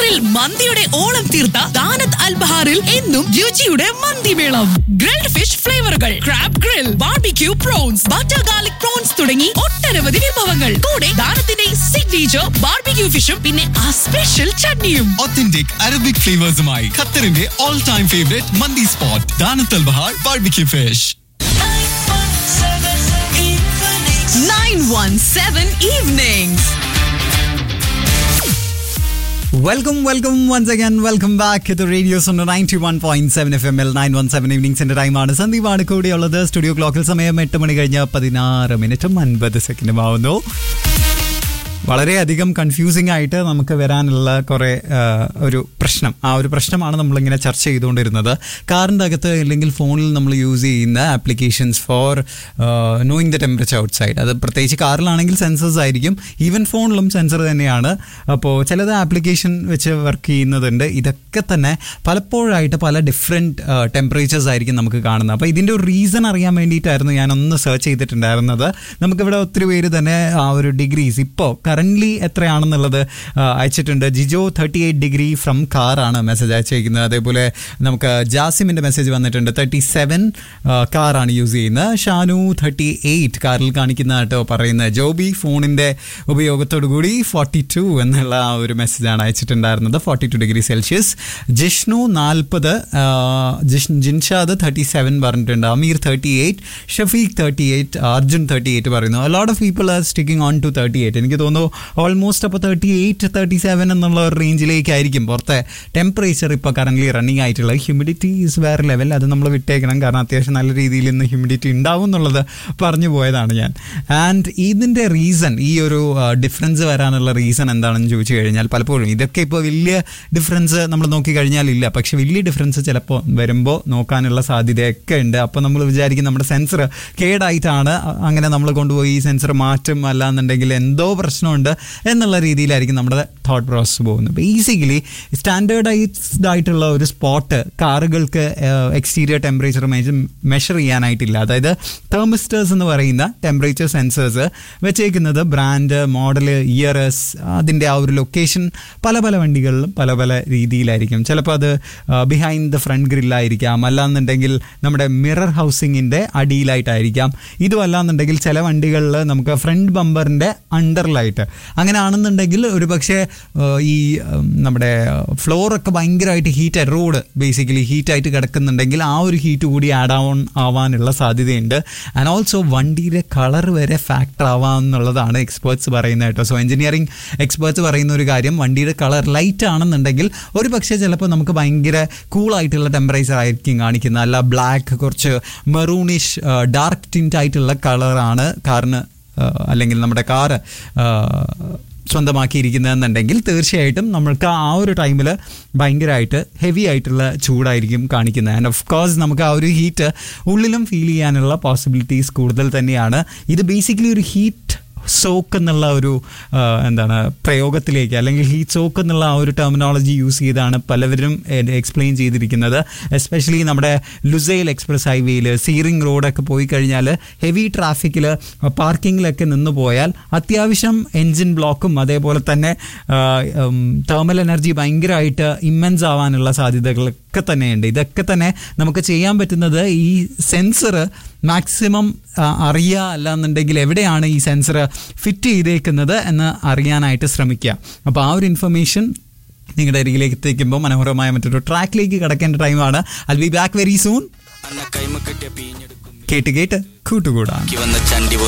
ഖത്തറിൽ മന്തിയുടെ ഓളം തീർത്ത ദാനത്ത് അൽബഹാറിൽ എന്നും രുചിയുടെ മന്തിമേളം ഗ്രിൽഡ് ഫിഷ് ഫ്ലേവറുകൾ crab grill barbecue prawns butter garlic prawns തുടങ്ങി ഒട്ടനവധി വിഭവങ്ങൾ കൂടെ ദാനത്തിന്റെ സിഗ്നേച്ചർ ബാർബിക്യൂ ഫിഷും പിന്നെ ആ സ്പെഷ്യൽ ചട്നിയും Authentic Arabic flavors-മായി ഖത്തറിന്റെ all time favorite mandi spot ദാനത്തൽ Bahar barbecue fish 917 evenings. Welcome welcome once again welcome back ഇത് റേഡിയോസ് ഉണ്ട് ninety one point seven F M L nine one seven ഈവനിങ്സിന്റെ ടൈമാണ് സന്ദീപാണ് കൂടിയുള്ളത് സ്റ്റുഡിയോ ക്ലോക്കിൽ സമയം എട്ട് മണി കഴിഞ്ഞ് പതിനാറ് മിനിറ്റും അൻപത് സെക്കൻഡും ആവുന്നു വളരെയധികം കൺഫ്യൂസിംഗ് ആയിട്ട് നമുക്ക് വരാനുള്ള കുറേ ആ, ഒരു പ്രശ്നം ആ ഒരു പ്രശ്നമാണ് നമ്മളിങ്ങനെ ചർച്ച ചെയ്തുകൊണ്ടിരുന്നത് കാറിൻ്റെ അകത്ത് അല്ലെങ്കിൽ ഫോണിൽ നമ്മൾ യൂസ് ചെയ്യുന്ന applications for knowing the temperature outside അത് പ്രത്യേകിച്ച് കാറിലാണെങ്കിൽ സെൻസേഴ്സ് ആയിരിക്കും ഈവൻ ഫോണിലും സെൻസർ തന്നെയാണ് അപ്പോൾ ചിലത് ആപ്ലിക്കേഷൻ വെച്ച് വർക്ക് ചെയ്യുന്നതുണ്ട് ഇതൊക്കെ തന്നെ പലപ്പോഴായിട്ട് പല ഡിഫറെൻറ്റ് ടെമ്പറേച്ചേഴ്സ് ആയിരിക്കും നമുക്ക് കാണുന്നത് അപ്പോൾ ഇതിൻ്റെ ഒരു റീസൺ അറിയാൻ വേണ്ടിയിട്ടായിരുന്നു ഞാനൊന്ന് സെർച്ച് ചെയ്തിട്ടുണ്ടായിരുന്നത് നമുക്കിവിടെ ഒത്തിരി പേര് തന്നെ ആ ഒരു ഡിഗ്രീസ് ഇപ്പോൾ കറൻ്റ്ലി എത്രയാണെന്നുള്ളത് ആ, അയച്ചിട്ടുണ്ട് Jijo thirty eight degree from കാറാണ് മെസ്സേജ് അയച്ചേക്കുന്നത് അതേപോലെ നമുക്ക് ജാസിമിൻ്റെ മെസ്സേജ് വന്നിട്ടുണ്ട് തേർട്ടി സെവൻ കാറാണ് യൂസ് ചെയ്യുന്നത് ഷാനു തേർട്ടി എയ്റ്റ് കാറിൽ കാണിക്കുന്ന കേട്ടോ പറയുന്നത് ജോബി ഫോണിൻ്റെ ഉപയോഗത്തോടു കൂടി ഫോർട്ടി ടു എന്നുള്ള ആ ഒരു മെസ്സേജാണ് അയച്ചിട്ടുണ്ടായിരുന്നത് forty two degree Celsius Jishnu നാൽപ്പത് ജിൻഷാദ് തേർട്ടി സെവൻ പറഞ്ഞിട്ടുണ്ട് Ameer thirty eight Shafeeq thirty eight Arjun thirty eight പറയുന്നു lot of people are sticking on to thirty eight എനിക്ക് തോന്നുന്നു ഓൾമോസ്റ്റ് അപ്പോൾ തേർട്ടി എയ്റ്റ് തേർട്ടി സെവൻ എന്നുള്ള ഒരു റേഞ്ചിലേക്കായിരിക്കും പുറത്തെ ടെമ്പറേച്ചർ ഇപ്പോൾ കറൻ്റ്ലി റണ്ണിങ് ആയിട്ടുള്ളത് ഹ്യൂമിഡിറ്റി ഈസ് വേറെ ലെവൽ അത് നമ്മൾ വിട്ടേക്കണം കാരണം അത്യാവശ്യം നല്ല രീതിയിൽ ഇന്ന് ഹ്യൂമിഡിറ്റി ഉണ്ടാവും എന്നുള്ളത് പറഞ്ഞു പോയതാണ് ഞാൻ ആൻഡ് ഇതിൻ്റെ റീസൺ ഈ ഒരു ഡിഫറൻസ് വരാനുള്ള റീസൺ എന്താണെന്ന് ചോദിച്ചു കഴിഞ്ഞാൽ പലപ്പോഴും ഇതൊക്കെ ഇപ്പോൾ വലിയ ഡിഫറൻസ് നമ്മൾ നോക്കി കഴിഞ്ഞാൽ ഇല്ല പക്ഷെ വലിയ ഡിഫറൻസ് ചിലപ്പോൾ വരുമ്പോൾ നോക്കാനുള്ള സാധ്യതയൊക്കെ ഉണ്ട് അപ്പോൾ നമ്മൾ വിചാരിക്കും നമ്മുടെ സെൻസർ കേടായിട്ടാണ് അ- അങ്ങനെ നമ്മൾ കൊണ്ടുപോയി ഈ സെൻസർ മാറ്റും അല്ലാന്നുണ്ടെങ്കിൽ എന്തോ പ്രശ്നമുണ്ട് എന്നുള്ള രീതിയിലായിരിക്കും നമ്മുടെ തോട്ട് പ്രോസസ്സ് പോകുന്നത് ബേസിക്കലി സ്റ്റാൻഡേർഡൈസ്ഡ് ആയിട്ടുള്ള ഒരു സ്പോട്ട് കാറുകൾക്ക് എക്സ്റ്റീരിയർ ടെമ്പറേച്ചർ മെഷർ ചെയ്യാനായിട്ടില്ല അതായത് തെർമിസ്റ്റേഴ്സ് എന്ന് പറയുന്ന ടെമ്പറേച്ചർ സെൻസേഴ്സ് വെച്ചേക്കുന്നത് ബ്രാൻഡ് മോഡൽ ഇയറസ് അതിൻ്റെ ആ ഒരു ലൊക്കേഷൻ പല പല വണ്ടികളിലും പല പല രീതിയിലായിരിക്കും ചിലപ്പോൾ അത് ബിഹൈൻഡ് ദ ഫ്രണ്ട് ഗ്രില്ലായിരിക്കാം അല്ലാന്നുണ്ടെങ്കിൽ നമ്മുടെ മിറർ ഹൗസിങ്ങിൻ്റെ അടിയിലായിട്ടായിരിക്കാം ഇതും അല്ലാന്നുണ്ടെങ്കിൽ ചില വണ്ടികളിൽ നമുക്ക് ഫ്രണ്ട് ബമ്പറിൻ്റെ അണ്ടറിലായിട്ട് അങ്ങനെ ആണെന്നുണ്ടെങ്കിൽ ഒരു പക്ഷേ ഈ ഉം, നമ്മുടെ ഫ്ലോറൊക്കെ ഭയങ്കരമായിട്ട് ഹീറ്റ് റോഡ് ബേസിക്കലി ഹീറ്റായിട്ട് കിടക്കുന്നുണ്ടെങ്കിൽ ആ ഒരു ഹീറ്റ് കൂടി ആഡ് ആവാൻ ആവാനുള്ള സാധ്യതയുണ്ട് ആൻഡ് ഓൾസോ വണ്ടിയുടെ കളർ വരെ ഫാക്ടർ ആവാമെന്നുള്ളതാണ് എക്സ്പേർട്സ് പറയുന്നത് കേട്ടോ സോ എഞ്ചിനീയറിംഗ് എക്സ്പേർട്സ് പറയുന്ന ഒരു കാര്യം വണ്ടിയുടെ കളർ ലൈറ്റ് ആണെന്നുണ്ടെങ്കിൽ ഒരു പക്ഷേ ചിലപ്പോൾ നമുക്ക് ഭയങ്കര കൂളായിട്ടുള്ള ടെമ്പറേച്ചർ ആയിരിക്കും കാണിക്കുന്നത് അല്ല ബ്ലാക്ക് കുറച്ച് മെറൂണിഷ് ഡാർക്ക് ടിൻറ്റ് ആയിട്ടുള്ള കളറാണ് കാറിന് ആ, അല്ലെങ്കിൽ നമ്മുടെ കാറ് സ്വന്തമാക്കിയിരിക്കുന്നതെന്നുണ്ടെങ്കിൽ തീർച്ചയായിട്ടും നമ്മൾക്ക് ആ ഒരു ടൈമിൽ ഭയങ്കരമായിട്ട് ഹെവി ആയിട്ടുള്ള ചൂടായിരിക്കും കാണിക്കുന്നത് ആൻഡ് ഓഫ് കോഴ്സ് നമുക്ക് ആ ഒരു ഹീറ്റ് ഉള്ളിലും ഫീൽ ചെയ്യാനുള്ള പോസിബിലിറ്റീസ് കൂടുതൽ തന്നെയാണ് ഇത് ബേസിക്കലി ഒരു ഹീറ്റ് സോക്ക് എന്നുള്ള ഒരു ആ, എന്താണ് പ്രയോഗത്തിലേക്ക് അല്ലെങ്കിൽ ഹീറ്റ് സോക്ക് എന്നുള്ള ആ ഒരു ടെർമിനോളജി യൂസ് ചെയ്താണ് പലവരും എക്സ്പ്ലെയിൻ ചെയ്തിരിക്കുന്നത് എസ്പെഷ്യലി നമ്മുടെ ലുസൈൽ എക്സ്പ്രസ് ഹൈവേയിൽ സീറിംഗ് റോഡൊക്കെ പോയി കഴിഞ്ഞാൽ ഹെവി ട്രാഫിക്കിൽ പാർക്കിങ്ങിലൊക്കെ നിന്ന് പോയാൽ അത്യാവശ്യം എൻജിൻ ബ്ലോക്കും അതേപോലെ തന്നെ തെർമൽ എനർജി ഭയങ്കരമായിട്ട് ഇമ്മൻസ് ആവാനുള്ള സാധ്യതകളൊക്കെ തന്നെയുണ്ട് ഇതൊക്കെ തന്നെ നമുക്ക് ചെയ്യാൻ പറ്റുന്നത് ഈ സെൻസർ മാക്സിമം അറിയുക അല്ലാന്നുണ്ടെങ്കിൽ എവിടെയാണ് ഈ സെൻസർ ഫിറ്റ് ചെയ്തേക്കുന്നത് എന്ന് അറിയാനായിട്ട് ശ്രമിക്കുക അപ്പോൾ ആ ഒരു ഇൻഫർമേഷൻ നിങ്ങളുടെ അരികിലേക്ക് എത്തിക്കുമ്പോൾ മനോഹരമായ മറ്റൊരു ട്രാക്കിലേക്ക് കിടക്കേണ്ട ടൈമാണ് I be back very soon അന്ന കൈമ കിട്ടിയ പീഞ്ഞെടുക്കും കേട്ട് കേട്ട് കൂട്ടുകൂടാം വന്ന ചണ്ടി